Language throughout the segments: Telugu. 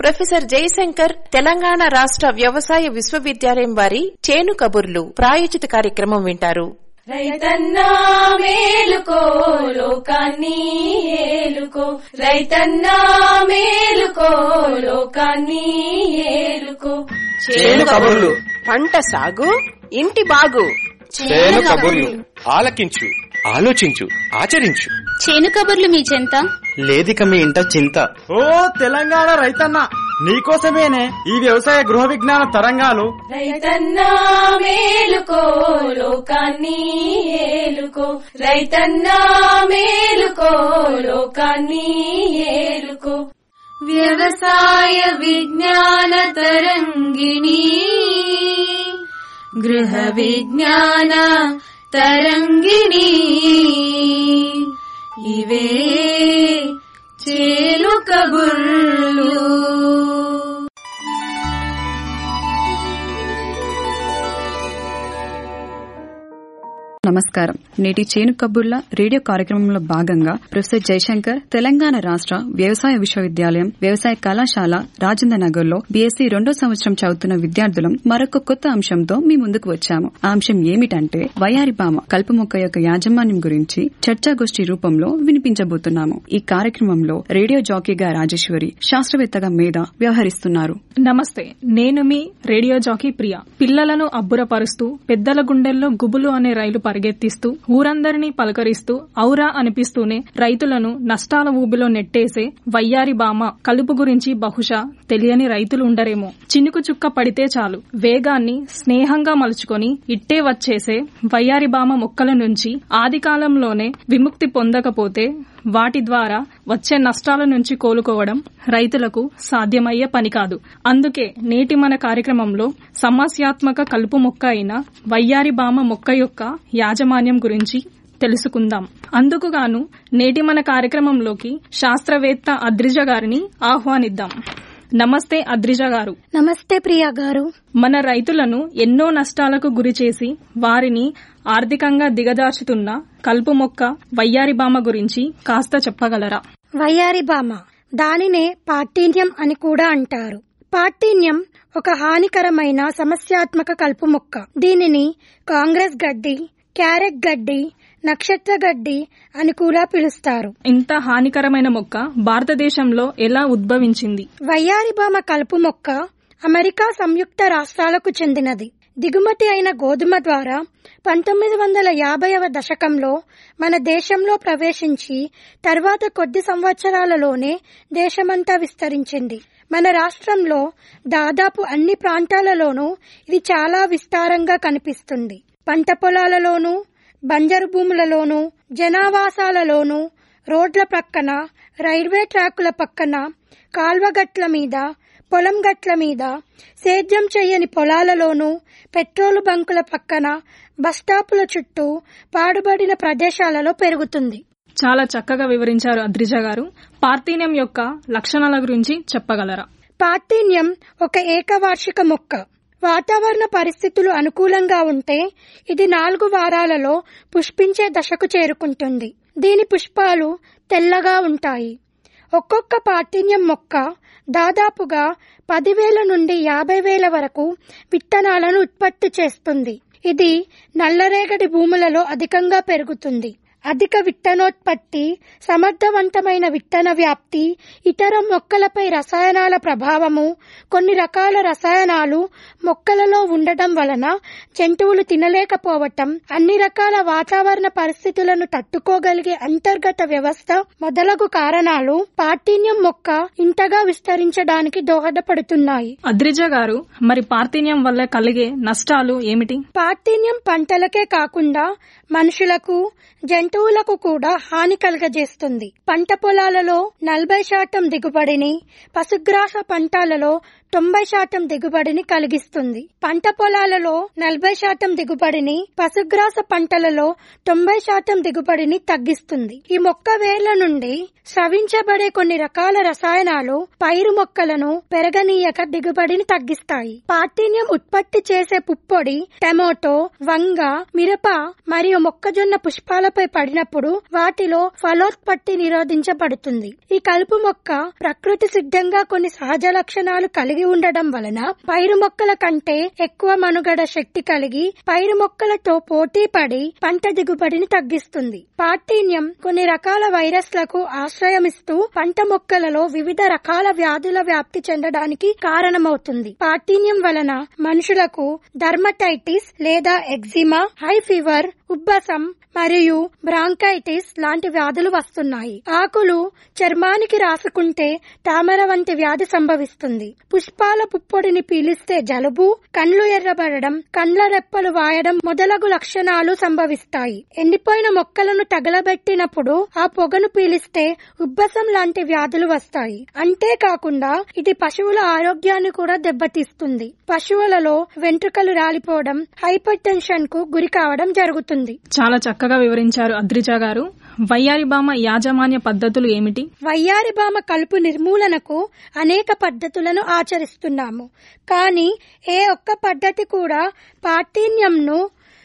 ప్రొఫెసర్ జయశంకర్ తెలంగాణ రాష్ట్ర వ్యవసాయ విశ్వవిద్యాలయం వారి చేను కబుర్లు ప్రాయోజిత కార్యక్రమం వింటారు రైతన్నా మేలుకో లోకాన్ని ఏలుకో రైతన్నా మేలుకో లోకాన్ని ఏలుకో చేను కబుర్లు పంట సాగు ఇంటి బాగు చేను కబుర్లు ఆలకించు ఆలోచించు ఆచరించు చేను కబుర్లు మీ చెంత లేదిక మీ ఇంట చింత ఓ తెలంగాణ రైతన్న నీకోసమేనే ఈ వ్యవసాయ గృహ విజ్ఞాన తరంగాలు రైతన్నా మేలుకో లోకాన్ని ఏలుకో రైతన్నా మేలుకో లోకాన్ని ఏలుకో వ్యవసాయ విజ్ఞాన తరంగిణి గృహ విజ్ఞాన తరంగిణి ఇవే చేలు కబుర్లు నమస్కారం నేటి చేను కబుర్ల రేడియో కార్యక్రమంలో భాగంగా ప్రొఫెసర్ జయశంకర్ తెలంగాణ రాష్ట్ర వ్యవసాయ విశ్వవిద్యాలయం వ్యవసాయ కళాశాల రాజేంద్ర నగర్ లో బీఎస్సీ రెండో సంవత్సరం చదువుతున్న విద్యార్థులం మరొక కొత్త అంశంతో మీ ముందుకు వచ్చాము ఆ అంశం ఏమిటంటే వయారిబామ కలుపు మొక్క యొక్క యాజమాన్యం గురించి చర్చాగోష్ఠి రూపంలో వినిపించబోతున్నాము ఈ కార్యక్రమంలో రేడియో జాకీగా రాజేశ్వరి శాస్త్రవేత్తగా మేధ వ్యవహరిస్తున్నారు నమస్తే నేను మీ రేడియో జాకీ ప్రియ పిల్లలను అబ్బురపరుస్తూ పెద్దల గుండెల్లో గుబులు అనే రైలు పరిగెత్తిస్తూ ఊరందరినీ పలకరిస్తూ ఔరా అనిపిస్తూనే రైతులను నష్టాల ఊబిలో నెట్టేసే వయ్యారి బామ కలుపు గురించి బహుశా తెలియని రైతులు ఉండరేమో చినుకు చుక్క పడితే చాలు వేగాన్ని స్నేహంగా మలుచుకొని ఇట్టే వచ్చేసే వయ్యారి బామ మొక్కల నుంచి ఆది కాలంలోనే విముక్తి పొందకపోతే వాటి ద్వారా వచ్చే నష్టాల నుంచి కోలుకోవడం రైతులకు సాధ్యమయ్యే పని కాదు అందుకే నేటి మన కార్యక్రమంలో సమస్యాత్మక కలుపు మొక్క అయిన వయ్యారి బామ మొక్క యొక్క యాజమాన్యం గురించి తెలుసుకుందాం అందుకుగాను నేటి మన కార్యక్రమంలోకి శాస్త్రవేత్త అద్రిజ గారిని ఆహ్వానిద్దాం నమస్తే అద్రిజ గారు నమస్తే ప్రియా గారు మన రైతులను ఎన్నో నష్టాలకు గురిచేసి వారిని ఆర్థికంగా దిగజార్చుతున్న కలుపు మొక్క వయ్యారి బామ గురించి కాస్త చెప్పగలరా వయ్యారి బామ దానినే పార్టీన్యం అని కూడా అంటారు పార్టీన్యం ఒక హానికరమైన సమస్యాత్మక కలుపు మొక్క దీనిని కాంగ్రెస్ గడ్డి క్యారెట్ గడ్డి నక్షత్ర గడ్డి అని కూడా పిలుస్తారు ఇంత హానికరమైన మొక్క భారతదేశంలో ఎలా ఉద్భవించింది వయ్యారిబామ కలుపు మొక్క అమెరికా సంయుక్త రాష్ట్రాలకు చెందినది దిగుమతి అయిన గోధుమ ద్వారా పంతొమ్మిది వందల యాభైవ దశకంలో మన దేశంలో ప్రవేశించి తర్వాత కొద్ది సంవత్సరాలలోనే దేశమంతా విస్తరించింది మన రాష్ట్రంలో దాదాపు అన్ని ప్రాంతాలలోనూ ఇది చాలా విస్తారంగా కనిపిస్తుంది పంట పొలాలలోనూ బంజరు భూములలోనూ జనావాసాలలోనూ రోడ్ల పక్కన రైల్వే ట్రాకుల పక్కన కాల్వగట్ల మీద పొలం గట్ల మీద సేద్యం చేయని పొలాలలోనూ పెట్రోలు బంకుల పక్కన బస్టాపుల చుట్టూ పాడుబడిన ప్రదేశాలలో పెరుగుతుంది చాలా చక్కగా వివరించారు అద్రిజ గారు పార్థీన్యం యొక్క లక్షణాల గురించి చెప్పగలరా పార్టీన్యం ఒక ఏకవార్షిక మొక్క వాతావరణ పరిస్థితులు అనుకూలంగా ఉంటే ఇది నాలుగు వారాలలో పుష్పించే దశకు చేరుకుంటుంది దీని పుష్పాలు తెల్లగా ఉంటాయి ఒక్కొక్క పార్టీన్యం మొక్క దాదాపుగా పదివేల నుండి యాభై వేల వరకు విత్తనాలను ఉత్పత్తి చేస్తుంది ఇది నల్లరేగడి భూములలో అధికంగా పెరుగుతుంది అధిక విత్తనోత్పత్తి సమర్థవంతమైన విత్తన వ్యాప్తి ఇతర మొక్కలపై రసాయనాల ప్రభావము కొన్ని రకాల రసాయనాలు మొక్కలలో ఉండటం వలన జంతువులు తినలేకపోవటం అన్ని రకాల వాతావరణ పరిస్థితులను తట్టుకోగలిగే అంతర్గత వ్యవస్థ మొదలగు కారణాలు పార్టీన్యం మొక్క ఇంతగా విస్తరించడానికి దోహదపడుతున్నాయి అద్రిజ గారు మరి పార్థీన్యం వల్ల కలిగే నష్టాలు ఏమిటి పార్టీన్యం పంటలకే కాకుండా మనుషులకు జంతువులకు కూడా హాని కలుగజేస్తుంది పంట పొలాలలో నలభై శాతం దిగుబడిని పశుగ్రాస పంటలలో తొంభై శాతం దిగుబడిని కలిగిస్తుంది పంట పొలాలలో నలభై శాతం దిగుబడిని పశుగ్రాస పంటలలో తొంభై శాతం దిగుబడిని తగ్గిస్తుంది ఈ మొక్క వేర్ల నుండి స్రవించబడే కొన్ని రకాల రసాయనాలు పైరు మొక్కలను పెరగనీయక దిగుబడిని తగ్గిస్తాయి పార్టీన్యం ఉత్పత్తి చేసే పుప్పొడి టమోటో వంగ మిరప మరియు మొక్కజొన్న పుష్పాలపై పడి పడినప్పుడు వాటిలో ఫలోత్పత్తి నిరోధించబడుతుంది ఈ కలుపు మొక్క ప్రకృతి సిద్ధంగా కొన్ని సహజ లక్షణాలు కలిగి ఉండడం వలన పైరు మొక్కల కంటే ఎక్కువ మనుగడ శక్తి కలిగి పైరు మొక్కలతో పోటీ పడి పంట దిగుబడిని తగ్గిస్తుంది పార్టీన్యం కొన్ని రకాల వైరస్లకు ఆశ్రయమిస్తూ పంట మొక్కలలో వివిధ రకాల వ్యాధుల వ్యాప్తి చెందడానికి కారణమవుతుంది పార్టీన్యం వలన మనుషులకు డర్మటైటిస్ లేదా ఎగ్జిమా హై ఫీవర్ ఉబ్బసం మరియు బ్రాంకైటిస్ లాంటి వ్యాధులు వస్తున్నాయి ఆకులు చర్మానికి రాసుకుంటే తామర వంటి వ్యాధి సంభవిస్తుంది పుష్పాల పుప్పొడిని పీలిస్తే జలుబు కండ్లు ఎర్రబడడం కండ్ల రెప్పలు వాయడం మొదలగు లక్షణాలు సంభవిస్తాయి ఎండిపోయిన మొక్కలను తగలబెట్టినప్పుడు ఆ పొగను పీలిస్తే ఉబ్బసం లాంటి వ్యాధులు వస్తాయి అంతేకాకుండా ఇది పశువుల ఆరోగ్యాన్ని కూడా దెబ్బతీస్తుంది పశువులలో వెంట్రుకలు రాలిపోవడం హైపర్ టెన్షన్ కు గురి కావడం జరుగుతుంది చాలా చక్కగా వివరించారు అద్రిజా గారు వయ్యారిబామ యాజమాన్య పద్ధతులు ఏమిటి వయ్యారిబామ కలుపు నిర్మూలనకు అనేక పద్ధతులను ఆచరిస్తున్నాము కానీ ఏ ఒక్క పద్ధతి కూడా పాఠిన్యంను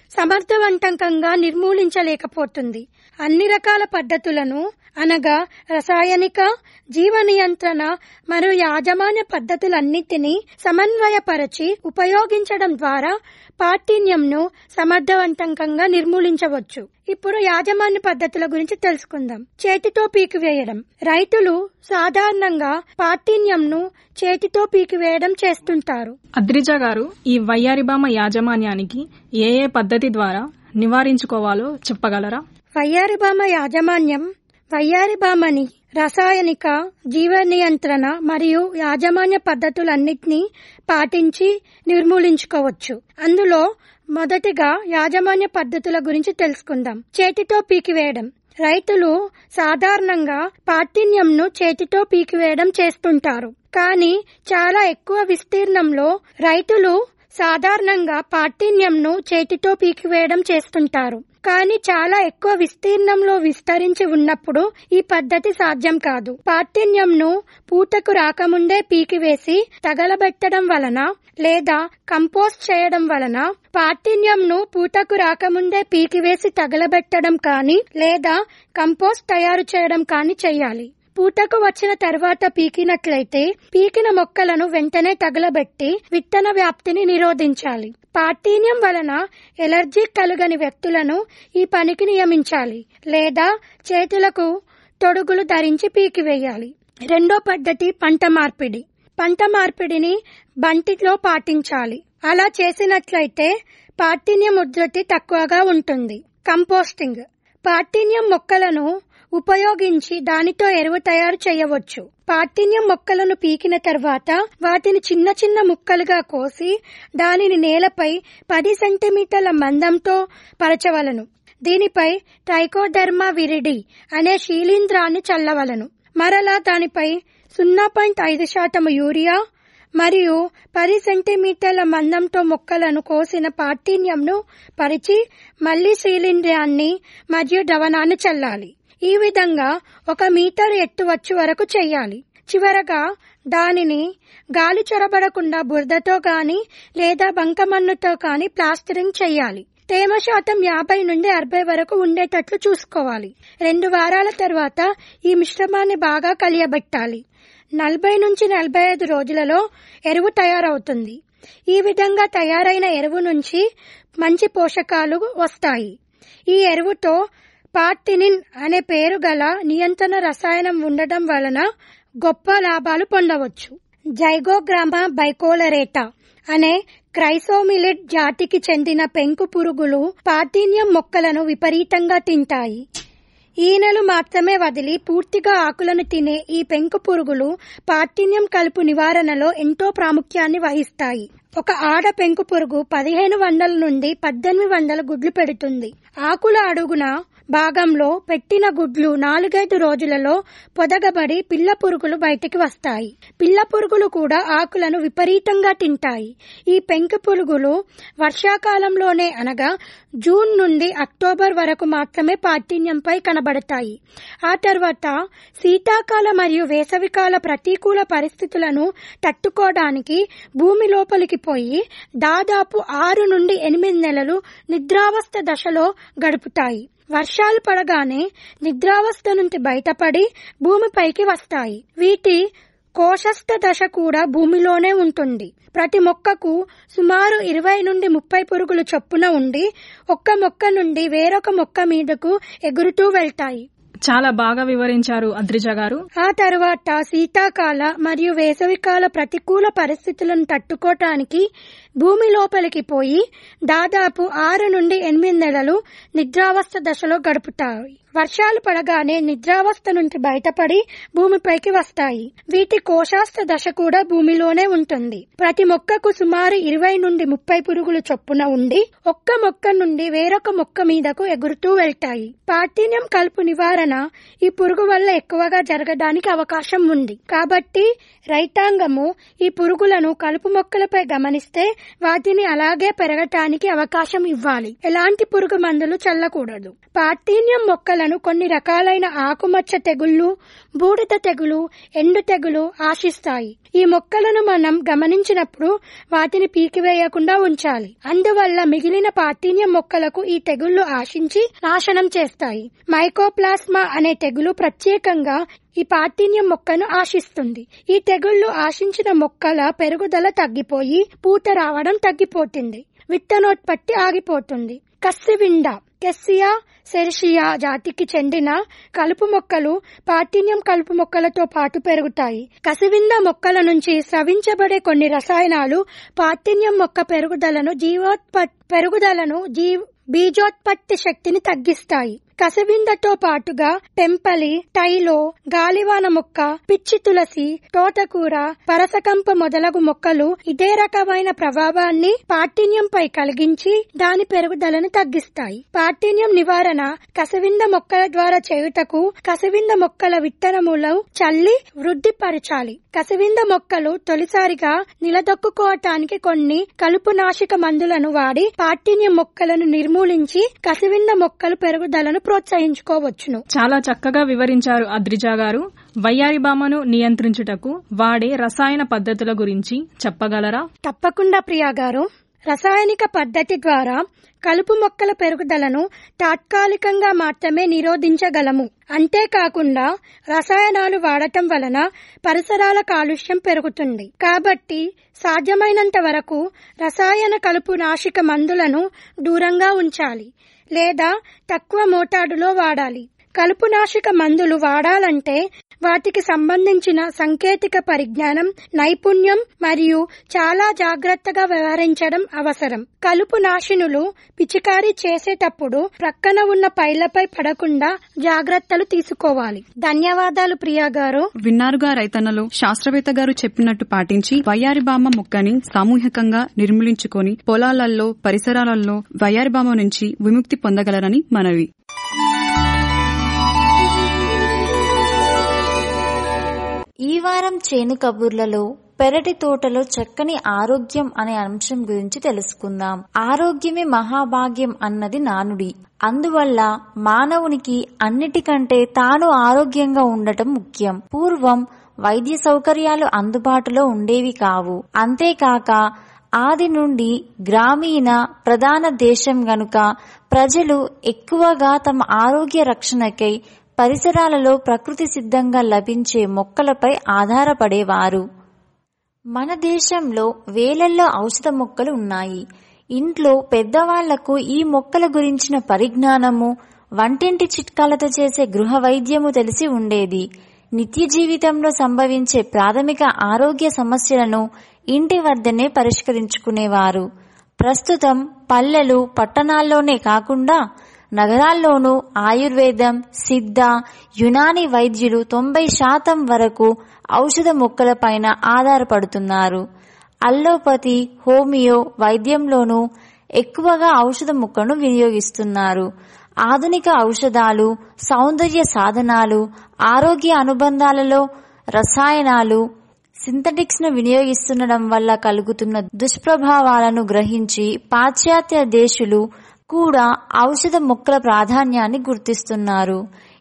సమర్థవంతంగా నిర్మూలించలేకపోతుంది అన్ని రకాల పద్ధతులను అనగా రసాయనిక జీవ నియంత్రణ మరియు యాజమాన్య పద్ధతులన్నిటినీ సమన్వయపరచి ఉపయోగించడం ద్వారా పాఠిన్యంను సమర్థవంతంగా నిర్మూలించవచ్చు ఇప్పుడు యాజమాన్య పద్ధతుల గురించి తెలుసుకుందాం చేతితో పీకివేయడం రైతులు సాధారణంగా పాఠిన్యంను చేతితో పీకివేయడం చేస్తుంటారు అద్రిజా గారు ఈ వయ్యారిబామ యాజమాన్యానికి ఏ ఏ పద్ధతి ద్వారా నివారించుకోవాలో చెప్పగలరా వయ్యారిబామ యాజమాన్యం వయ్యారిబామని రసాయనిక జీవ నియంత్రణ మరియు యాజమాన్య పద్ధతులన్నింటినీ పాటించి నిర్మూలించుకోవచ్చు అందులో మొదటిగా యాజమాన్య పద్ధతుల గురించి తెలుసుకుందాం చేతితో పీకివేయడం రైతులు సాధారణంగా పాఠిన్యంను చేతితో పీకివేయడం చేస్తుంటారు కానీ చాలా ఎక్కువ విస్తీర్ణంలో రైతులు సాధారణంగా పాఠిన్యంను చేతితో పీకివేయడం చేస్తుంటారు కానీ చాలా ఎక్కువ విస్తీర్ణంలో విస్తరించి ఉన్నప్పుడు ఈ పద్ధతి సాధ్యం కాదు పాఠిన్యంను పూతకు రాకముందే పీకివేసి తగలబెట్టడం వలన లేదా కంపోస్ట్ చేయడం వలన పాఠిన్యంను పూతకు రాకముందే పీకివేసి తగలబెట్టడం కానీ లేదా కంపోస్ట్ తయారు చేయడం కానీ చెయ్యాలి పూతకు వచ్చిన తర్వాత పీకినట్లయితే పీకిన మొక్కలను వెంటనే తగలబెట్టి విత్తన వ్యాప్తిని నిరోధించాలి పాఠీన్యం వలన ఎలర్జీ కలుగని వ్యక్తులను ఈ పనికి నియమించాలి లేదా చేతులకు తొడుగులు ధరించి పీకివేయాలి రెండో పద్ధతి పంట మార్పిడి పంట మార్పిడిని బంటిలో పాటించాలి అలా చేసినట్లయితే పాఠిన్యం ఉధృతి తక్కువగా ఉంటుంది కంపోస్టింగ్ పాఠిన్యం మొక్కలను ఉపయోగించి దానితో ఎరువు తయారు చేయవచ్చు పాఠిన్యం మొక్కలను పీకిన తర్వాత వాటిని చిన్న చిన్న ముక్కలుగా కోసి దానిని నేలపై పది సెంటీమీటర్ల మందంతో పరచవలను దీనిపై ట్రైకోడెర్మా విరిడి అనే శీలీంద్రాన్ని చల్లవలను మరలా దానిపై సున్నా పాయింట్ ఐదు శాతం యూరియా మరియు పది సెంటీమీటర్ల మందంతో మొక్కలను కోసిన పాఠిన్యంను పరిచి మళ్లీ శీలింద్రాన్ని మరియు ద్రవణాన్ని చల్లాలి ఈ విధంగా ఒక మీటర్ ఎత్తు వచ్చు వరకు చెయ్యాలి చివరగా దానిని గాలి చొరబడకుండా బురదతో గాని లేదా బంకమన్నుతో కాని ప్లాస్టరింగ్ చెయ్యాలి తేమ శాతం యాభై నుండి అరవై వరకు ఉండేటట్లు చూసుకోవాలి రెండు వారాల తర్వాత ఈ మిశ్రమాన్ని బాగా కలియబెట్టాలి నలభై నుంచి నలభై ఐదు రోజులలో ఎరువు తయారవుతుంది ఈ విధంగా తయారైన ఎరువు నుంచి మంచి పోషకాలు వస్తాయి ఈ ఎరువుతో పార్టినిన్ అనే పేరు గల నియంత్రణ రసాయనం ఉండటం వలన గొప్ప లాభాలు పొందవచ్చు జైగోగ్రామా బైకోలరేటా అనే క్రైసోమిలిడ్ జాతికి చెందిన పెంకు పురుగులు పాఠిన్యం మొక్కలను విపరీతంగా తింటాయి ఈనెలు మాత్రమే వదిలి పూర్తిగా ఆకులను తినే ఈ పెంకు పురుగులు పాఠిన్యం కలుపు నివారణలో ఎంతో ప్రాముఖ్యాన్ని వహిస్తాయి ఒక ఆడ పెంకు పురుగు పదిహేను వందల నుండి పద్దెనిమిది వందల గుడ్లు పెడుతుంది ఆకుల అడుగున భాగంలో పెట్టిన గుడ్లు నాలుగైదు రోజులలో పొదగబడి పిల్ల పురుగులు బయటికి వస్తాయి పిల్ల పురుగులు కూడా ఆకులను విపరీతంగా తింటాయి ఈ పెంకు పురుగులు వర్షాకాలంలోనే అనగా జూన్ నుండి అక్టోబర్ వరకు మాత్రమే పాఠిన్యంపై కనబడతాయి ఆ తర్వాత శీతాకాల మరియు వేసవికాల ప్రతికూల పరిస్థితులను తట్టుకోవడానికి భూమి లోపలికి తగ్గిపోయి దాదాపు ఆరు నుండి ఎనిమిది నెలలు నిద్రావస్థ దశలో గడుపుతాయి వర్షాలు పడగానే నిద్రావస్థ నుంచి బయటపడి భూమిపైకి వస్తాయి వీటి కోశస్థ దశ కూడా భూమిలోనే ఉంటుంది ప్రతి మొక్కకు సుమారు ఇరవై నుండి ముప్పై పురుగులు చొప్పున ఉండి ఒక్క మొక్క నుండి వేరొక మొక్క మీదకు ఎగురుతూ వెళ్తాయి చాలా బాగా వివరించారు అద్రిజ గారు ఆ తర్వాత శీతాకాల మరియు వేసవికాల ప్రతికూల పరిస్థితులను తట్టుకోవటానికి భూమి లోపలికి పోయి దాదాపు ఆరు నుండి ఎనిమిది నెలలు నిద్రావస్థ దశలో గడుపుతాయి వర్షాలు పడగానే నిద్రావస్థ నుంచి బయటపడి భూమిపైకి వస్తాయి వీటి కోశాస్థ దశ కూడా భూమిలోనే ఉంటుంది ప్రతి మొక్కకు సుమారు ఇరవై నుండి ముప్పై పురుగులు చొప్పున ఉండి ఒక్క మొక్క నుండి వేరొక మొక్క మీదకు ఎగురుతూ వెళ్తాయి పార్థిన్యం కలుపు నివారణ ఈ పురుగు వల్ల ఎక్కువగా జరగడానికి అవకాశం ఉంది కాబట్టి రైతాంగము ఈ పురుగులను కలుపు మొక్కలపై గమనిస్తే వాటిని అలాగే పెరగటానికి అవకాశం ఇవ్వాలి ఎలాంటి పురుగు మందులు చల్లకూడదు పార్థీన్యం మొక్కలను కొన్ని రకాలైన ఆకుమచ్చ తెగుళ్లు బూడిద తెగులు ఎండు తెగులు ఆశిస్తాయి ఈ మొక్కలను మనం గమనించినప్పుడు వాటిని పీకివేయకుండా ఉంచాలి అందువల్ల మిగిలిన పార్థీన్యం మొక్కలకు ఈ తెగుళ్లు ఆశించి నాశనం చేస్తాయి మైకోప్లాస్మా అనే తెగులు ప్రత్యేకంగా ఈ పార్థీన్యం మొక్కను ఆశిస్తుంది ఈ తెగుళ్లు ఆశించిన మొక్కల పెరుగుదల తగ్గిపోయి పూత రావడం తగ్గిపోతుంది విత్తనోత్పత్తి ఆగిపోతుంది కస్సివిండ కెస్సియా సెరిషియా జాతికి చెందిన కలుపు మొక్కలు పార్థిన్యం కలుపు మొక్కలతో పాటు పెరుగుతాయి కసివింద మొక్కల నుంచి స్రవించబడే కొన్ని రసాయనాలు పార్థిన్యం మొక్క పెరుగుదలను జీవోత్పత్తి పెరుగుదలను జీ బీజోత్పత్తి శక్తిని తగ్గిస్తాయి కసవిందతో పాటుగా టెంపలి టైలో గాలివాన మొక్క పిచ్చి తులసి తోటకూర పరసకంప మొదలగు మొక్కలు ఇదే రకమైన ప్రభావాన్ని పాఠిన్యంపై కలిగించి దాని పెరుగుదలను తగ్గిస్తాయి పాఠిన్యం నివారణ కసవింద మొక్కల ద్వారా చేయుటకు కసవింద మొక్కల విత్తనములు చల్లి వృద్ధిపరచాలి కసవింద మొక్కలు తొలిసారిగా నిలదొక్కుకోవటానికి కొన్ని కలుపు నాశక మందులను వాడి పాఠిన్యం మొక్కలను నిర్మూలించి కసవింద మొక్కలు పెరుగుదలను ప్రోత్సహించుకోవచ్చును చాలా చక్కగా వివరించారు అద్రిజా గారు వయ్యారి బామను నియంత్రించుటకు వాడే రసాయన పద్ధతుల గురించి చెప్పగలరా తప్పకుండా ప్రియా గారు రసాయనిక పద్ధతి ద్వారా కలుపు మొక్కల పెరుగుదలను తాత్కాలికంగా మాత్రమే నిరోధించగలము అంతేకాకుండా రసాయనాలు వాడటం వలన పరిసరాల కాలుష్యం పెరుగుతుంది కాబట్టి సాధ్యమైనంత వరకు రసాయన కలుపు నాశక మందులను దూరంగా ఉంచాలి లేదా తక్కువ మోతాదులో వాడాలి కలుపునాశక మందులు వాడాలంటే వాటికి సంబంధించిన సాంకేతిక పరిజ్ఞానం నైపుణ్యం మరియు చాలా జాగ్రత్తగా వ్యవహరించడం అవసరం కలుపు నాశినులు పిచికారీ చేసేటప్పుడు ప్రక్కన ఉన్న పైలపై పడకుండా జాగ్రత్తలు తీసుకోవాలి ధన్యవాదాలు ప్రియా గారు విన్నారుగా రైతన్నలు శాస్త్రవేత్త గారు చెప్పినట్టు పాటించి వయ్యారిబామ మొక్కని సామూహికంగా నిర్మూలించుకొని పొలాలలో పరిసరాలలో వయ్యారిబామ నుంచి విముక్తి పొందగలరని మనవి ఈ వారం చేను కబుర్లలో పెరటి తోటలో చక్కని ఆరోగ్యం అనే అంశం గురించి తెలుసుకుందాం ఆరోగ్యమే మహాభాగ్యం అన్నది నానుడి అందువల్ల మానవునికి అన్నిటికంటే తాను ఆరోగ్యంగా ఉండటం ముఖ్యం పూర్వం వైద్య సౌకర్యాలు అందుబాటులో ఉండేవి కావు అంతేకాక ఆది నుండి గ్రామీణ ప్రధాన దేశం గనుక ప్రజలు ఎక్కువగా తమ ఆరోగ్య రక్షణకై పరిసరాలలో ప్రకృతి సిద్ధంగా లభించే మొక్కలపై ఆధారపడేవారు మన దేశంలో వేలల్లో ఔషధ మొక్కలు ఉన్నాయి ఇంట్లో పెద్దవాళ్లకు ఈ మొక్కల గురించిన పరిజ్ఞానము వంటింటి చిట్కాలతో చేసే గృహ వైద్యము తెలిసి ఉండేది నిత్య జీవితంలో సంభవించే ప్రాథమిక ఆరోగ్య సమస్యలను ఇంటి వద్దనే పరిష్కరించుకునేవారు ప్రస్తుతం పల్లెలు పట్టణాల్లోనే కాకుండా నగరాల్లోనూ ఆయుర్వేదం సిద్ధ యునాని వైద్యులు తొంభై శాతం వరకు ఔషధ మొక్కలపైన ఆధారపడుతున్నారు అల్లోపతి హోమియో వైద్యంలోనూ ఎక్కువగా ఔషధ మొక్కను వినియోగిస్తున్నారు ఆధునిక ఔషధాలు సౌందర్య సాధనాలు ఆరోగ్య అనుబంధాలలో రసాయనాలు సింథటిక్స్ ను వినియోగిస్తుండడం వల్ల కలుగుతున్న దుష్ప్రభావాలను గ్రహించి పాశ్చాత్య దేశులు కూడా ఔషధ మొక్కల ప్రాధాన్యాన్ని గుర్తిస్తున్నారు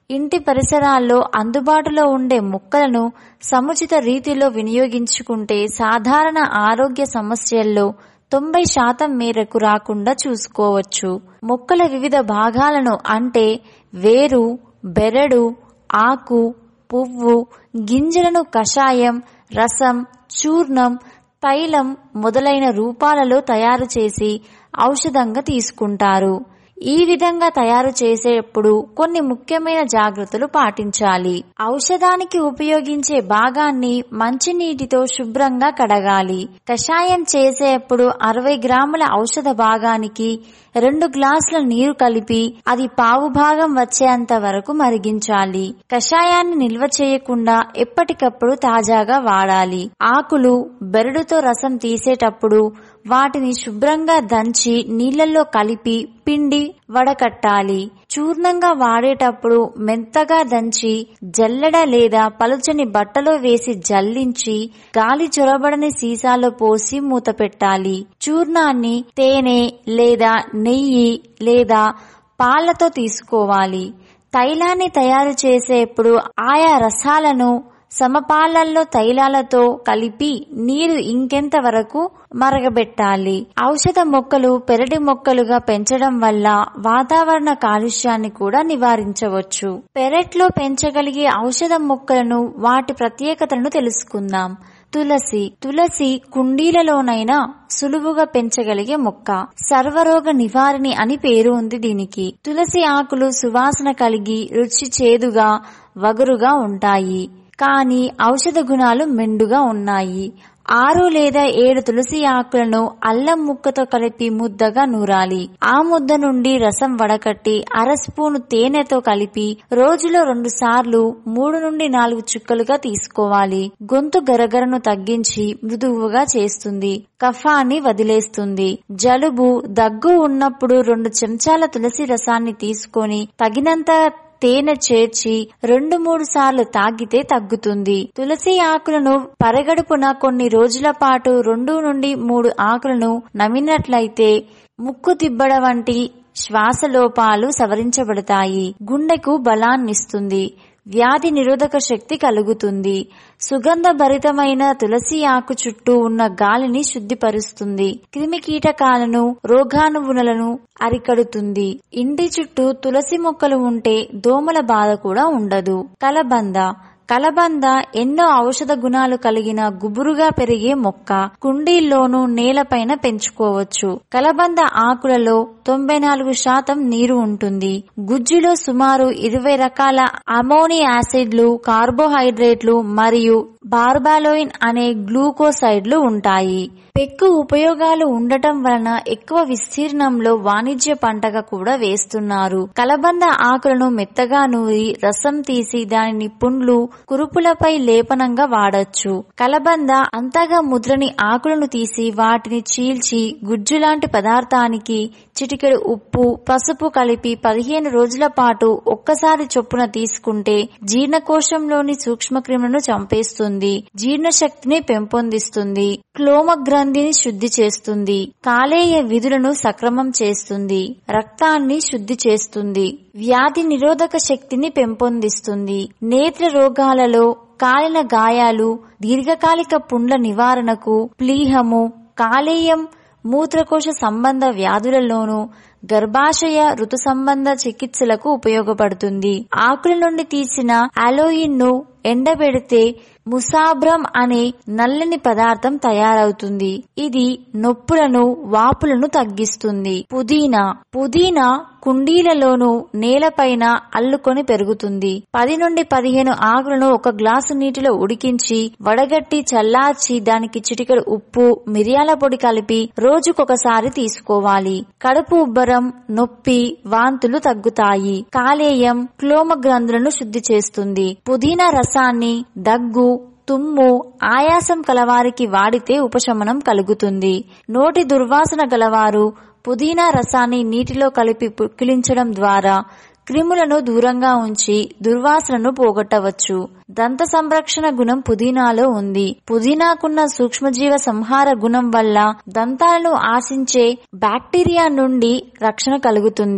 ఇంటి పరిసరాల్లో అందుబాటులో ఉండే మొక్కలను సముచిత రీతిలో వినియోగించుకుంటే సాధారణ ఆరోగ్య సమస్యల్లో తొంభై శాతం మేరకు రాకుండా చూసుకోవచ్చు మొక్కల వివిధ భాగాలను అంటే వేరు బెరడు ఆకు పువ్వు గింజలను కషాయం రసం చూర్ణం తైలం మొదలైన రూపాలలో తయారు చేసి ఔషధంగా తీసుకుంటారు ఈ విధంగా తయారు చేసేటప్పుడు కొన్ని ముఖ్యమైన జాగ్రత్తలు పాటించాలి ఔషధానికి ఉపయోగించే భాగాన్ని మంచినీటితో శుభ్రంగా కడగాలి కషాయం చేసేటప్పుడు అరవై గ్రాముల ఔషధ భాగానికి రెండు గ్లాసుల నీరు కలిపి అది పావు భాగం వచ్చేంత వరకు మరిగించాలి కషాయాన్ని నిల్వ చేయకుండా ఎప్పటికప్పుడు తాజాగా వాడాలి ఆకులు బెరడుతో రసం తీసేటప్పుడు వాటిని శుభ్రంగా దంచి నీళ్లలో కలిపి పిండి వడకట్టాలి చూర్ణంగా వాడేటప్పుడు మెత్తగా దంచి జల్లెడ లేదా పలుచని బట్టలో వేసి జల్లించి గాలి చొరబడని సీసాలో పోసి మూత పెట్టాలి చూర్ణాన్ని తేనె లేదా నెయ్యి లేదా పాలతో తీసుకోవాలి తైలాన్ని తయారు చేసేప్పుడు ఆయా రసాలను సమపాలల్లో తైలాలతో కలిపి నీరు ఇంకెంత వరకు మరగబెట్టాలి ఔషధ మొక్కలు పెరటి మొక్కలుగా పెంచడం వల్ల వాతావరణ కాలుష్యాన్ని కూడా నివారించవచ్చు పెరట్లో పెంచగలిగే ఔషధ మొక్కలను వాటి ప్రత్యేకతలను తెలుసుకుందాం తులసి తులసి కుండీలలోనైనా సులువుగా పెంచగలిగే మొక్క సర్వరోగ నివారిణి అని పేరు ఉంది దీనికి తులసి ఆకులు సువాసన కలిగి రుచి చేదుగా వగరుగా ఉంటాయి కానీ ఔషధ గుణాలు మెండుగా ఉన్నాయి ఆరు లేదా ఏడు తులసి ఆకులను అల్లం ముక్కతో కలిపి ముద్దగా నూరాలి ఆ ముద్ద నుండి రసం వడకట్టి అర స్పూను తేనెతో కలిపి రోజులో రెండు సార్లు మూడు నుండి నాలుగు చుక్కలుగా తీసుకోవాలి గొంతు గరగరను తగ్గించి మృదువుగా చేస్తుంది కఫాన్ని వదిలేస్తుంది జలుబు దగ్గు ఉన్నప్పుడు రెండు చెంచాల తులసి రసాన్ని తీసుకొని తగినంత తేనె చేర్చి రెండు మూడు సార్లు తాగితే తగ్గుతుంది తులసి ఆకులను పరగడుపున కొన్ని రోజుల పాటు రెండు నుండి మూడు ఆకులను నమినట్లయితే ముక్కు తిబ్బడ వంటి శ్వాసలోపాలు సవరించబడతాయి గుండెకు బలాన్నిస్తుంది వ్యాధి నిరోధక శక్తి కలుగుతుంది సుగంధ భరితమైన తులసి ఆకు చుట్టూ ఉన్న గాలిని శుద్ధిపరుస్తుంది క్రిమి కీటకాలను రోగాణువులను అరికడుతుంది ఇంటి చుట్టూ తులసి మొక్కలు ఉంటే దోమల బాధ కూడా ఉండదు కలబంద కలబంద ఎన్నో ఔషధ గుణాలు కలిగిన గుబురుగా పెరిగే మొక్క కుండీల్లోనూ నేలపైన పెంచుకోవచ్చు కలబంద ఆకులలో తొంభై నాలుగు శాతం నీరు ఉంటుంది గుజ్జులో సుమారు ఇరవై రకాల అమోని యాసిడ్లు కార్బోహైడ్రేట్లు మరియు బార్బాలోయిన్ అనే గ్లూకోసైడ్లు ఉంటాయి పెక్కు ఉపయోగాలు ఉండటం వలన ఎక్కువ విస్తీర్ణంలో వాణిజ్య పంటగా కూడా వేస్తున్నారు కలబంద ఆకులను మెత్తగా నూరి రసం తీసి దానిని పుండ్లు కురుపులపై లేపనంగా వాడొచ్చు కలబంద అంతగా ముద్రని ఆకులను తీసి వాటిని చీల్చి గుజ్జులాంటి పదార్థానికి చిటికెడు ఉప్పు పసుపు కలిపి పదిహేను రోజుల పాటు ఒక్కసారి చొప్పున తీసుకుంటే జీర్ణకోశంలోని సూక్ష్మక్రిములను చంపేస్తుంది జీర్ణశక్తిని పెంపొందిస్తుంది క్లోమ గ్రంథిని శుద్ధి చేస్తుంది కాలేయ విధులను సక్రమం చేస్తుంది రక్తాన్ని శుద్ధి చేస్తుంది వ్యాధి నిరోధక శక్తిని పెంపొందిస్తుంది నేత్ర రోగాలలో కాలిన గాయాలు దీర్ఘకాలిక పుండ్ల నివారణకు ప్లీహము కాలేయం మూత్రకోశ సంబంధ వ్యాధులలోనూ గర్భాశయ ఋతు సంబంధ చికిత్సలకు ఉపయోగపడుతుంది ఆకుల నుండి తీసిన అలోయిన్ ను ఎండబెడితే ముసాబ్రం అనే నల్లని పదార్థం తయారవుతుంది ఇది నొప్పులను వాపులను తగ్గిస్తుంది పుదీనా పుదీనా కుండీలలోనూ నేలపైన అల్లుకొని పెరుగుతుంది పది నుండి పదిహేను ఆకులను ఒక గ్లాసు నీటిలో ఉడికించి వడగట్టి చల్లార్చి దానికి చిటికెడు ఉప్పు మిరియాల పొడి కలిపి రోజుకొకసారి తీసుకోవాలి కడుపు ఉబ్బరం నొప్పి వాంతులు తగ్గుతాయి కాలేయం క్లోమ గ్రంథులను శుద్ధి చేస్తుంది పుదీనా రసాన్ని దగ్గు తుమ్ము ఆయాసం కలవారికి వాడితే ఉపశమనం కలుగుతుంది నోటి దుర్వాసన గలవారు పుదీనా రసాన్ని నీటిలో కలిపి పుక్కిలించడం ద్వారా క్రిములను దూరంగా ఉంచి దుర్వాసనను పోగొట్టవచ్చు దంత సంరక్షణ గుణం పుదీనాలో ఉంది పుదీనాకున్న సూక్ష్మజీవ సంహార గుణం వల్ల దంతాలను ఆశించే బ్యాక్టీరియా నుండి రక్షణ కలుగుతుంది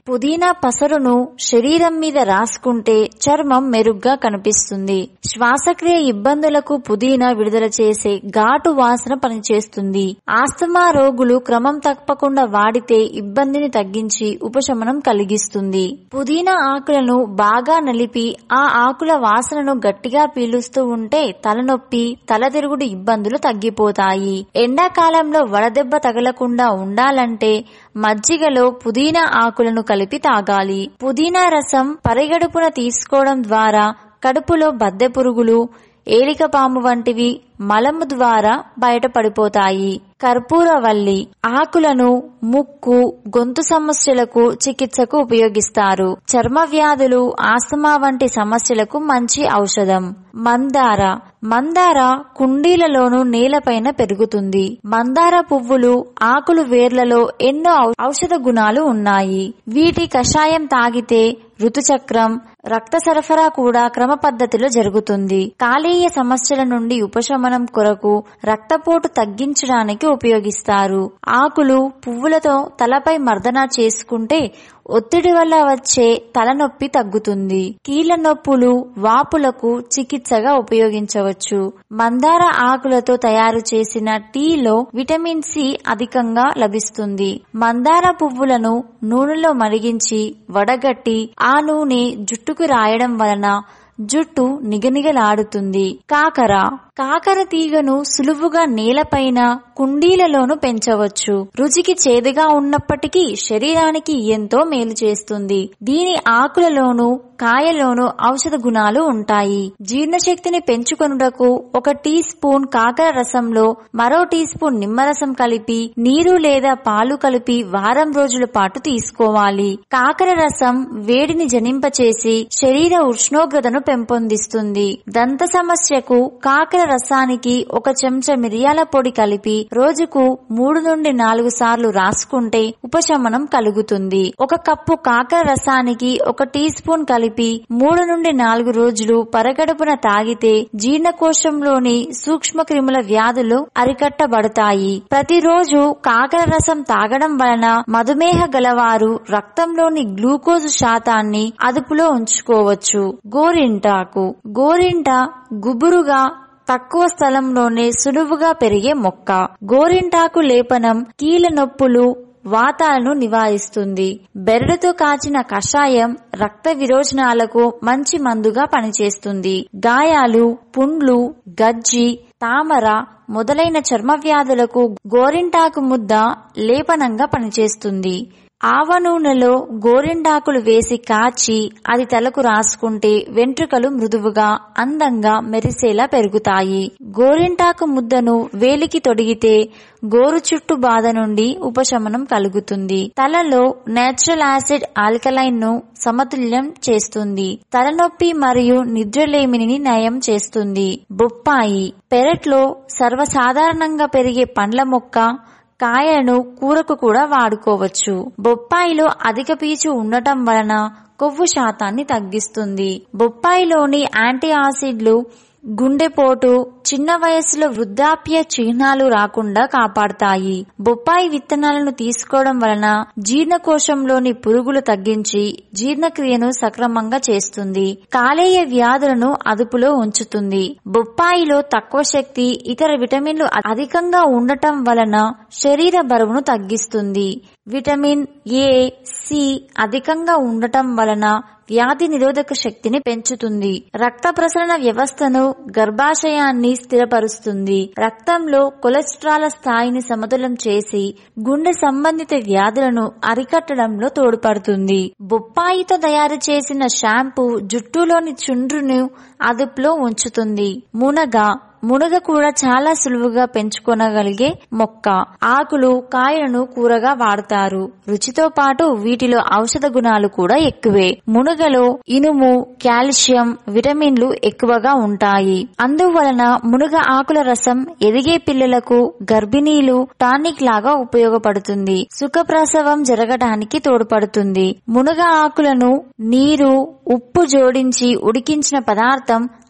పుదీనా పసరును శరీరం మీద రాసుకుంటే చర్మం మెరుగ్గా కనిపిస్తుంది శ్వాసక్రియ ఇబ్బందులకు పుదీనా విడుదల చేసే ఘాటు వాసన పనిచేస్తుంది ఆస్తమా రోగులు క్రమం తప్పకుండా వాడితే ఇబ్బందిని తగ్గించి ఉపశమనం కలిగిస్తుంది పుదీనా ఆకులను బాగా నలిపి ఆ ఆకుల వాసనను గట్టిగా పీలుస్తూ ఉంటే తలనొప్పి తలతిరుగుడు ఇబ్బందులు తగ్గిపోతాయి ఎండాకాలంలో వడదెబ్బ తగలకుండా ఉండాలంటే మజ్జిగలో పుదీనా ఆకులను కలిపి తాగాలి పుదీనా రసం పరిగడుపున తీసుకోవడం ద్వారా కడుపులో బద్దె పురుగులు ఏలికపాము వంటివి మలము ద్వారా బయటపడిపోతాయి కర్పూరవల్లి ఆకులను ముక్కు గొంతు సమస్యలకు చికిత్సకు ఉపయోగిస్తారు చర్మ వ్యాధులు ఆస్తమా వంటి సమస్యలకు మంచి ఔషధం మందార మందార కుండీలలోను నేలపైన పెరుగుతుంది మందార పువ్వులు ఆకులు వేర్లలో ఎన్నో ఔషధ గుణాలు ఉన్నాయి వీటి కషాయం తాగితే ఋతుచక్రం రక్త సరఫరా కూడా క్రమ పద్ధతిలో జరుగుతుంది కాలేయ సమస్యల నుండి ఉపశమనం కొరకు రక్తపోటు తగ్గించడానికి ఉపయోగిస్తారు ఆకులు పువ్వులతో తలపై మర్దన చేసుకుంటే ఒత్తిడి వల్ల వచ్చే తలనొప్పి తగ్గుతుంది కీళ్ల నొప్పులు వాపులకు చికిత్సగా ఉపయోగించవచ్చు మందార ఆకులతో తయారు చేసిన టీలో విటమిన్ సి అధికంగా లభిస్తుంది మందార పువ్వులను నూనెలో మరిగించి వడగట్టి ఆ నూనె జుట్టుకు రాయడం వలన జుట్టు నిగనిగలాడుతుంది కాకర కాకర తీగను సులువుగా నేలపైన కుండీలలోను పెంచవచ్చు రుచికి చేదుగా ఉన్నప్పటికీ శరీరానికి ఎంతో మేలు చేస్తుంది దీని ఆకులలోను కాయలోను ఔషధ గుణాలు ఉంటాయి జీర్ణశక్తిని పెంచుకొనుటకు ఒక టీ స్పూన్ కాకర రసంలో మరో టీ స్పూన్ నిమ్మరసం కలిపి నీరు లేదా పాలు కలిపి వారం రోజుల పాటు తీసుకోవాలి కాకర రసం వేడిని జనింపచేసి శరీర ఉష్ణోగ్రతను పెంపొందిస్తుంది దంత సమస్యకు కాకర రసానికి ఒక చెంచా మిరియాల పొడి కలిపి రోజుకు మూడు నుండి నాలుగు సార్లు రాసుకుంటే ఉపశమనం కలుగుతుంది ఒక కప్పు కాకర రసానికి ఒక టీ స్పూన్ కలిపి మూడు నుండి నాలుగు రోజులు పరగడుపున తాగితే జీర్ణకోశంలోని సూక్ష్మ క్రిముల వ్యాధులు అరికట్టబడతాయి ప్రతిరోజు కాకర రసం తాగడం వలన మధుమేహ గలవారు రక్తంలోని గ్లూకోజ్ శాతాన్ని అదుపులో ఉంచుకోవచ్చు గోరింటాకు గోరింట గుబురుగా తక్కువ స్థలంలోనే సులువుగా పెరిగే మొక్క గోరింటాకు లేపనం కీళ్ళ నొప్పులు వాతాలను నివారిస్తుంది బెరడుతో కాచిన కషాయం రక్త విరోచనాలకు మంచి మందుగా పనిచేస్తుంది గాయాలు పుండ్లు గజ్జి తామర మొదలైన చర్మ వ్యాధులకు గోరింటాకు ముద్ద లేపనంగా పనిచేస్తుంది ఆవ నూనెలో గోరింటాకులు వేసి కాచి అది తలకు రాసుకుంటే వెంట్రుకలు మృదువుగా అందంగా మెరిసేలా పెరుగుతాయి గోరింటాకు ముద్దను వేలికి తొడిగితే గోరు చుట్టు బాధ నుండి ఉపశమనం కలుగుతుంది తలలో నేచురల్ యాసిడ్ ఆల్కలైన్ ను సమతుల్యం చేస్తుంది తలనొప్పి మరియు నిద్రలేమిని నయం చేస్తుంది బొప్పాయి పెరట్లో సర్వసాధారణంగా పెరిగే పండ్ల మొక్క కాయలను కూరకు కూడా వాడుకోవచ్చు బొప్పాయిలో అధిక పీచు ఉండటం వలన కొవ్వు శాతాన్ని తగ్గిస్తుంది బొప్పాయిలోని యాంటీ ఆసిడ్లు గుండెపోటు చిన్న వయసులో వృద్ధాప్య చిహ్నాలు రాకుండా కాపాడతాయి బొప్పాయి విత్తనాలను తీసుకోవడం వలన జీర్ణకోశంలోని పురుగులు తగ్గించి జీర్ణక్రియను సక్రమంగా చేస్తుంది కాలేయ వ్యాధులను అదుపులో ఉంచుతుంది బొప్పాయిలో తక్కువ శక్తి ఇతర విటమిన్లు అధికంగా ఉండటం వలన శరీర బరువును తగ్గిస్తుంది విటమిన్ ఏ సి అధికంగా ఉండటం వలన వ్యాధి నిరోధక శక్తిని పెంచుతుంది రక్త ప్రసరణ వ్యవస్థను గర్భాశయాన్ని స్థిరపరుస్తుంది రక్తంలో కొలెస్ట్రాల్ స్థాయిని సమతులం చేసి గుండె సంబంధిత వ్యాధులను అరికట్టడంలో తోడ్పడుతుంది బొప్పాయితో తయారు చేసిన షాంపూ జుట్టులోని చుండ్రును అదుపులో ఉంచుతుంది మునగ మునగ కూడా చాలా సులువుగా పెంచుకొనగలిగే మొక్క ఆకులు కాయలను కూరగా వాడతారు రుచితో పాటు వీటిలో ఔషధ గుణాలు కూడా ఎక్కువే మునగలో ఇనుము కాల్షియం విటమిన్లు ఎక్కువగా ఉంటాయి అందువలన మునగ ఆకుల రసం ఎదిగే పిల్లలకు గర్భిణీలు టానిక్ లాగా ఉపయోగపడుతుంది సుఖప్రసవం జరగడానికి తోడ్పడుతుంది మునగ ఆకులను నీరు ఉప్పు జోడించి ఉడికించిన పదార్థం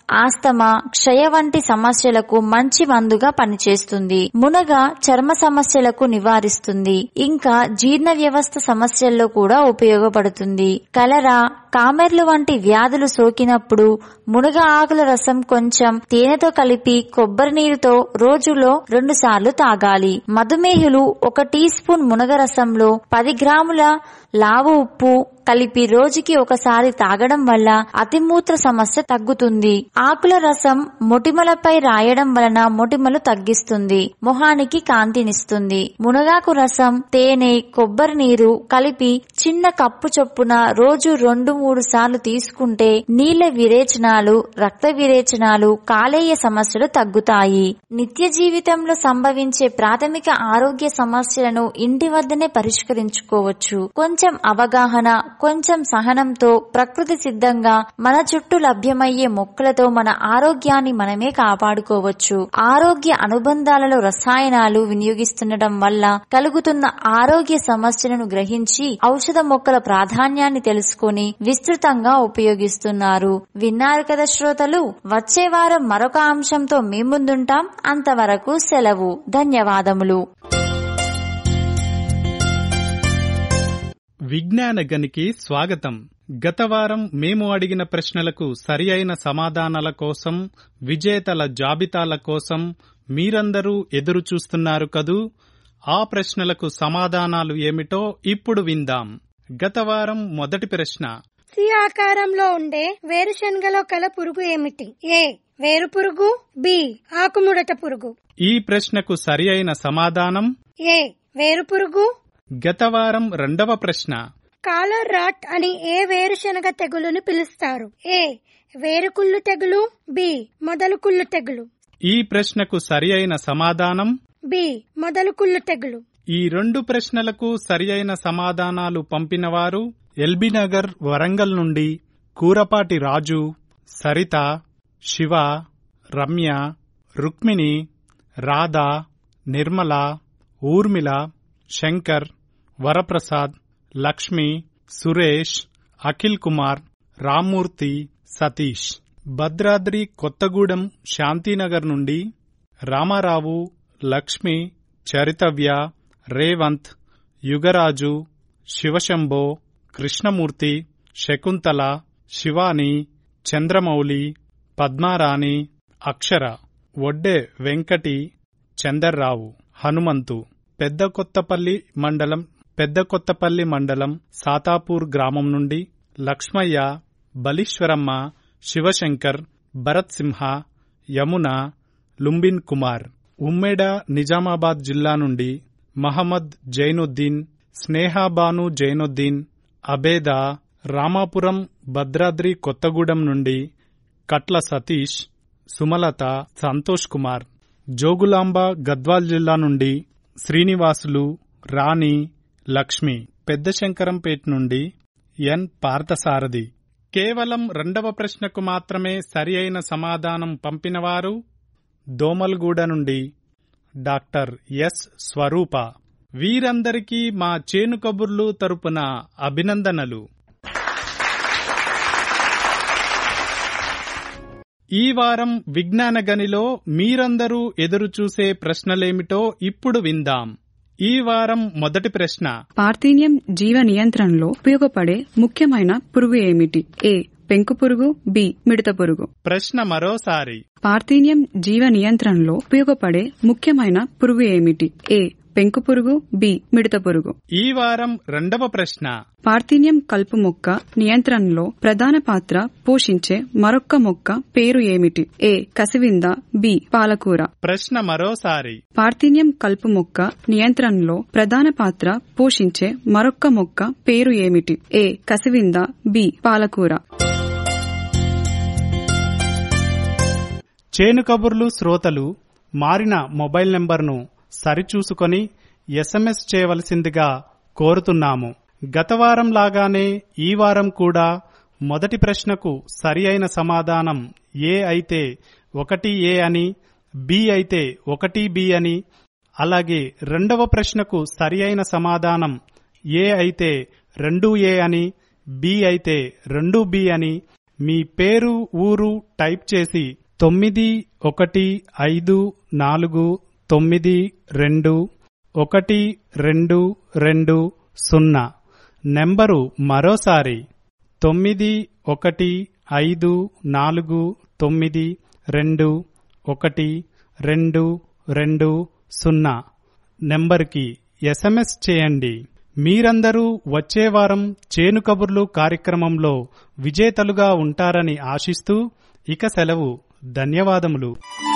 ఆస్తమా క్షయ వంటి సమస్యలకు మంచి మందుగా పనిచేస్తుంది మునగ చర్మ సమస్యలకు నివారిస్తుంది ఇంకా జీర్ణ వ్యవస్థ సమస్యల్లో కూడా ఉపయోగపడుతుంది కలరా కామెర్లు వంటి వ్యాధులు సోకినప్పుడు మునగ ఆకుల రసం కొంచెం తేనెతో కలిపి కొబ్బరి నీరుతో రోజులో రెండు సార్లు తాగాలి మధుమేహులు ఒక టీ స్పూన్ మునగ రసంలో పది గ్రాముల లావు ఉప్పు కలిపి రోజుకి ఒకసారి తాగడం వల్ల అతిమూత్ర సమస్య తగ్గుతుంది ఆకుల రసం మొటిమలపై రాయడం వలన మొటిమలు తగ్గిస్తుంది మొహానికి కాంతినిస్తుంది మునగాకు రసం తేనె కొబ్బరి నీరు కలిపి చిన్న కప్పు చొప్పున రోజు రెండు మూడు సార్లు తీసుకుంటే నీళ్ల విరేచనాలు రక్త విరేచనాలు కాలేయ సమస్యలు తగ్గుతాయి నిత్య జీవితంలో సంభవించే ప్రాథమిక ఆరోగ్య సమస్యలను ఇంటి వద్దనే పరిష్కరించుకోవచ్చు కొంచెం అవగాహన కొంచెం సహనంతో ప్రకృతి సిద్ధంగా మన చుట్టూ లభ్యమయ్యే మొక్కలతో మన ఆరోగ్యాన్ని మనమే కాపాడుకోవచ్చు ఆరోగ్య అనుబంధాలలో రసాయనాలు వినియోగిస్తుండటం వల్ల కలుగుతున్న ఆరోగ్య సమస్యలను గ్రహించి ఔషధ మొక్కల ప్రాధాన్యాన్ని తెలుసుకొని విస్తృతంగా ఉపయోగిస్తున్నారు విన్నారు కదా శ్రోతలు వచ్చే వారం మరొక అంశంతో మీ ముందుంటాం అంతవరకు సెలవు ధన్యవాదములు విజ్ఞాన గనికి స్వాగతం గత వారం మేము అడిగిన ప్రశ్నలకు సరి అయిన సమాధానాల కోసం విజేతల జాబితాల కోసం మీరందరూ ఎదురు చూస్తున్నారు కదూ ఆ ప్రశ్నలకు సమాధానాలు ఏమిటో ఇప్పుడు విందాం గత వారం మొదటి ప్రశ్న సి ఆకారంలో ఉండే వేరుశనగలో కల పురుగు ఏమిటి ఏ వేరు పురుగు బి ఆకుముడత పురుగు ఈ ప్రశ్నకు సరి అయిన సమాధానం ఏ వేరు పురుగు గత వారం రెండవ ప్రశ్న కాలర్ రాట్ అని ఏ వేరుశనగ తెగులును పిలుస్తారు ఏ వేరుకుళ్ళు తెగులు బి మొదలు కుళ్ళు తెగులు ఈ ప్రశ్నకు సరి అయిన సమాధానం బి మొదలు కుళ్ళు తెగులు ఈ రెండు ప్రశ్నలకు సరి అయిన సమాధానాలు పంపినవారు ఎల్బీనగర్ వరంగల్ నుండి కూరపాటి రాజు సరిత శివ రమ్య రుక్మిణి రాధ నిర్మల ఊర్మిళ శంకర్ వరప్రసాద్ లక్ష్మి సురేష్ అఖిల్ కుమార్ రామ్మూర్తి సతీష్ భద్రాద్రి కొత్తగూడెం శాంతినగర్ నుండి రామారావు లక్ష్మి చరితవ్య రేవంత్ యుగరాజు శివశంభో కృష్ణమూర్తి శకుంతల శివాని చంద్రమౌళి పద్మారాణి అక్షర వడ్డే వెంకటి చందర్రావు హనుమంతు పెద్ద కొత్తపల్లి మండలం పెద్ద కొత్తపల్లి మండలం సాతాపూర్ గ్రామం నుండి లక్ష్మయ్య బలీశ్వరమ్మ శివశంకర్ భరత్ సింహ యమున లుంబిన్ కుమార్ ఉమ్మేడ నిజామాబాద్ జిల్లా నుండి మహమ్మద్ జైనుద్దీన్ స్నేహాబాను జైనుద్దీన్ అబేదా రామాపురం భద్రాద్రి కొత్తగూడెం నుండి కట్ల సతీష్ సుమలత సంతోష్ కుమార్ జోగులాంబ గద్వాల్ జిల్లా నుండి శ్రీనివాసులు రాణి లక్ష్మి పెద్ద శంకరంపేట్ నుండి ఎన్ పార్థసారథి కేవలం రెండవ ప్రశ్నకు మాత్రమే సరి అయిన సమాధానం పంపినవారు దోమల్గూడ నుండి డాక్టర్ ఎస్ స్వరూప వీరందరికీ మా చేను కబుర్లు తరపున అభినందనలు ఈ వారం విజ్ఞాన గనిలో మీరందరూ ఎదురుచూసే ప్రశ్నలేమిటో ఇప్పుడు విందాం ఈ వారం మొదటి ప్రశ్న పార్థీనియం జీవ నియంత్రణలో ఉపయోగపడే ముఖ్యమైన పురుగు ఏమిటి ఏ పెంకు పురుగు బి మిడత పురుగు ప్రశ్న మరోసారి పార్థీనియం జీవ నియంత్రణలో ఉపయోగపడే ముఖ్యమైన పురుగు ఏమిటి ఏ పెంకు పురుగు బి మిడత పురుగు ఈ వారం రెండవ ప్రశ్న పార్థీనియం కలుపు మొక్క నియంత్రణలో ప్రధాన పాత్ర పోషించే మరొక్క మొక్క పేరు ఏమిటి ఏ కసివింద బి పాలకూర ప్రశ్న మరోసారి పార్థీనియం కలుపు మొక్క నియంత్రణలో ప్రధాన పాత్ర పోషించే మరొక్క మొక్క పేరు ఏమిటి ఏ కసివింద బి పాలకూర చేను కబుర్లు శ్రోతలు మారిన మొబైల్ నెంబర్ను సరిచూసుకొని ఎస్ఎంఎస్ చేయవలసిందిగా కోరుతున్నాము గత వారం లాగానే ఈ వారం కూడా మొదటి ప్రశ్నకు సరి అయిన సమాధానం ఏ అయితే ఒకటి ఏ అని బి అయితే ఒకటి బి అని అలాగే రెండవ ప్రశ్నకు సరి అయిన సమాధానం ఏ అయితే రెండు ఏ అని బి అయితే రెండు బి అని మీ పేరు ఊరు టైప్ చేసి తొమ్మిది ఒకటి ఐదు నాలుగు తొమ్మిది రెండు ఒకటి రెండు రెండు సున్నా నెంబరు మరోసారి తొమ్మిది ఒకటి ఐదు నాలుగు తొమ్మిది రెండు ఒకటి రెండు రెండు సున్నా నెంబర్కి ఎస్ఎంఎస్ చేయండి మీరందరూ వచ్చే వారం చేను కబుర్లు కార్యక్రమంలో విజేతలుగా ఉంటారని ఆశిస్తూ ఇక సెలవు ధన్యవాదములు